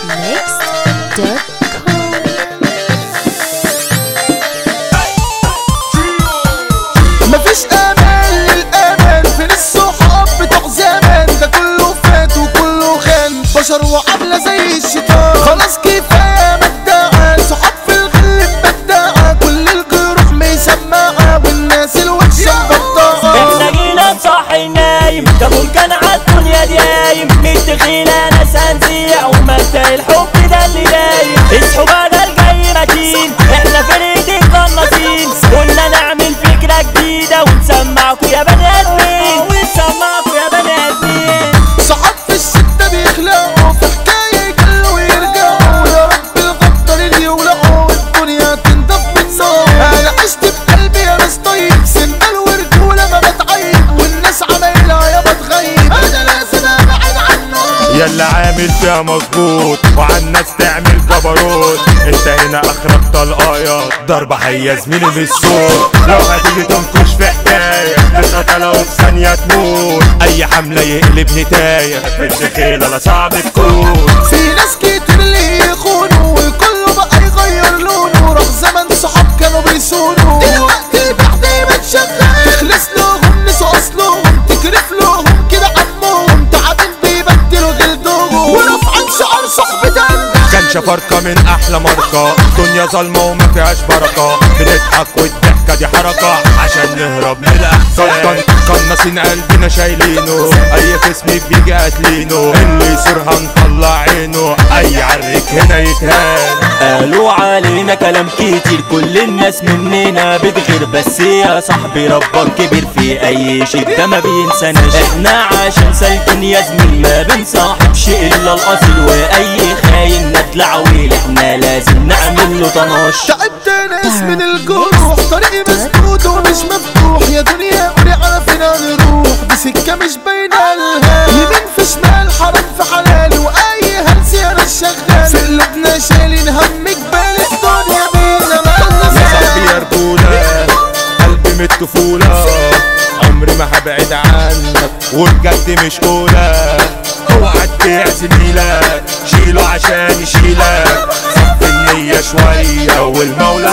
مفيش امان للامان فين الصحاب بتوع زمان ده كله فات وكله خان بشر وعامله زي الشيطان خلاص كفايه مدعى صحاب في الغل بدعى كل الجروح مسمعه والناس الوحشه مبطعه احنا جينا صاحي نايم ده كان عالدنيا دي قايم متخيلة ناس هنزيع ومبدأ الحب ده اللي دايم اصحوا بدل جاي متين احنا فرقة القناصين قلنا نعمل فكرة جديدة ونسمعكوا يا بني ادمين ونسمعكوا يا بني ادمين صحاب في الشدة بيخلقوا في حكاية يجلوا ويرجعوا يا رب الغدر اللي يولعوا الدنيا تنضف من نار أنا عشت بقلبي يا ناس طيب سندال ورجولة ما بتعيب والناس عمايلها يا بتغيب أنا لازم أبعد عنه يلا عامل فيها مظبوط وعن الناس تعمل جبروت انت هنا اخرك طلقايا ضربة حية زميلي من الصوت لو هتيجي تنكش في حكاية تتقتل في ثانية تموت اي حملة يقلب نتاية في الدخيلة لا صعب تكون في ناس كتير اللي يخونوا وكله بقى يغير لونه راح زمن صحاب كانوا بيسونوا دلوقتي البحث بتشغل تخلص لهم نسوا اصلهم تكرف لهم كده عمهم تعبين بيبدلوا جلدهم ورفعان شعار صاحبتنا كان شفرقة من احلى ماركة دنيا ظلمة وما فيهاش بركة بنضحك والضحكة دي حركة عشان نهرب من الاحزان قناصين قلبنا شايلينه اي خصم بيجي قاتلينه اللي يصير هنطلع عينه اي عرك هنا يتهان قالوا علينا كلام كتير كل الناس مننا بتغير بس يا صاحبي ربك كبير في اي شيء ده ما بينساناش احنا عشان سالكين يا زميل ما بنصاحبش الا الاصيل واي خاين ندل عويل احنا لازم نعمل له طناش تعبت ناس من الجروح طريقي مسدود ومش مفتوح يا دنيا قولي على فين نروح دي سكة مش باينة لها يمين في شمال حرام في حلال واي هلس يا ناس شغال في قلوبنا شايلين هم جبال الدنيا بينا يا صاحبي ما يا رجولة قلبي من الطفولة عمري ما هبعد عنك وبجد مش قولة اوعى تبيع زميلك شيله عشان يشيلك صف النية شوية والمولى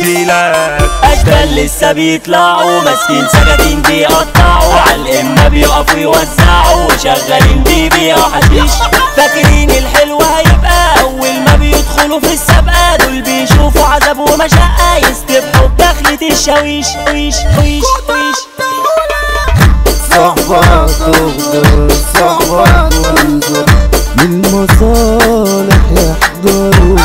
هيديلك اشبال لسه بيطلعوا ماسكين سكاكين بيقطعوا على الامه بيقفوا يوزعوا وشغالين بيبيعوا حشيش فاكرين الحلو هيبقى اول ما بيدخلوا في السابقه دول بيشوفوا عذاب ومشقه يستبحوا بدخلة الشاويش ويش ويش ويش صحبة تغدر صحبة تنظر من مصالح يحضروا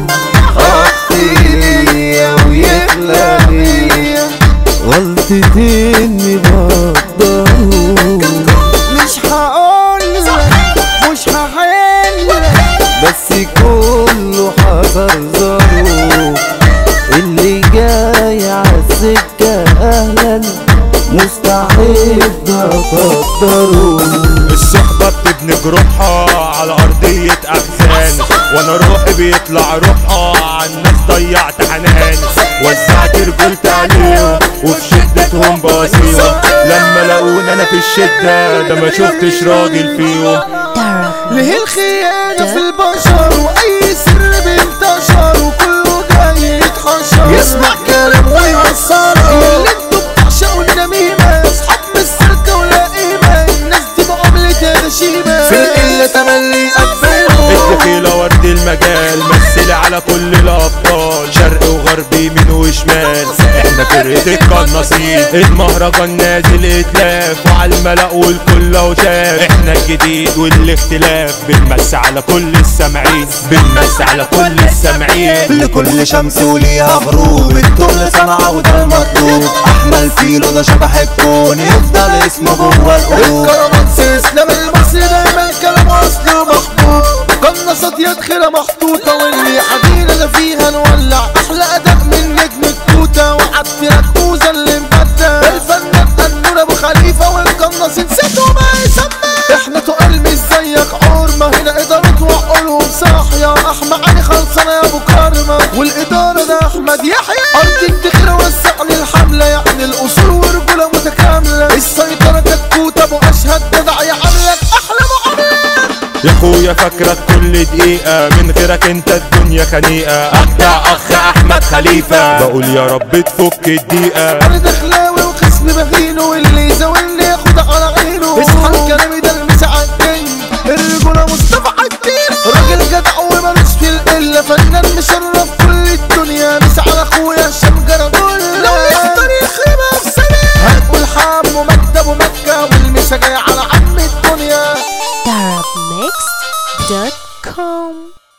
خطية ويخلى بيا غلطتين مبقدروا مش هقولك مش هحلك بس كله حذر ضرور اللي جاي عالسكة أهلا مستعد أقدره الصحبة بتبني جروحها على أرضية أحزان وأنا روحي بيطلع روحها على الناس ضيعت حنان وزعت رجولتي عليهم وفي شدتهم بواسيهم لما لقوني أنا في الشدة ده ما شفتش راجل فيهم ليه الخيانة في البشر وأي سر بينتشر وكله جاي يتحشر يسمع كلام ويوصله اللي انتوا بتعشقوا النميمة أصحاب من السرقة ولا قيمة الناس دي بعملة غشيمة في القلة تملي يقبلوا الدخيلة ورد المجال مثلي على كل الأبطال شرق وغرب يمين وشمال احنا فرقة القناصين المهرجان نازل اتلاف وعلى الملأ والكل اهو شاف احنا الجديد والاختلاف بنمس على كل السامعين بنمس على كل السامعين لكل شمس وليها غروب التقل صنعة وده المطلوب أحمل فيلو ده شبح الكون يفضل اسمه جوه القلوب الكرامات اسلام المصري دايما كلام اصلي ومحبوب قناصات يدخل محطوطة واللي عدينا ده فيها نولع احلى اداء من نجم التوتة وعدت كوزة اللي مبدع الفنان قنون ابو خليفة والقناصين ستوا ما يسمى احنا تقال مش زيك عورمة هنا ادارة وعقولهم صاحية احمد علي خلصانة يا ابو كرمة والادارة ده احمد يحيى ارض الدخل وسعني الحملة يعني الاصول ورجولة متكاملة السيطرة كتكوت ابو اشهد جدع يعملك احلى معاملة يا اخويا فاكرك كل دقيقة من غيرك انت الدنيا خنيقة ابدع اخ احمد خليفة بقول يا رب تفك الدقيقة انا دخلاوي وخصم بهينه واللي يزاولني ياخد على عينه اصحى كلامي ده المسا عالجن الرجولة مصطفى عالدين راجل جدع ومالوش في القلة فنان مشرف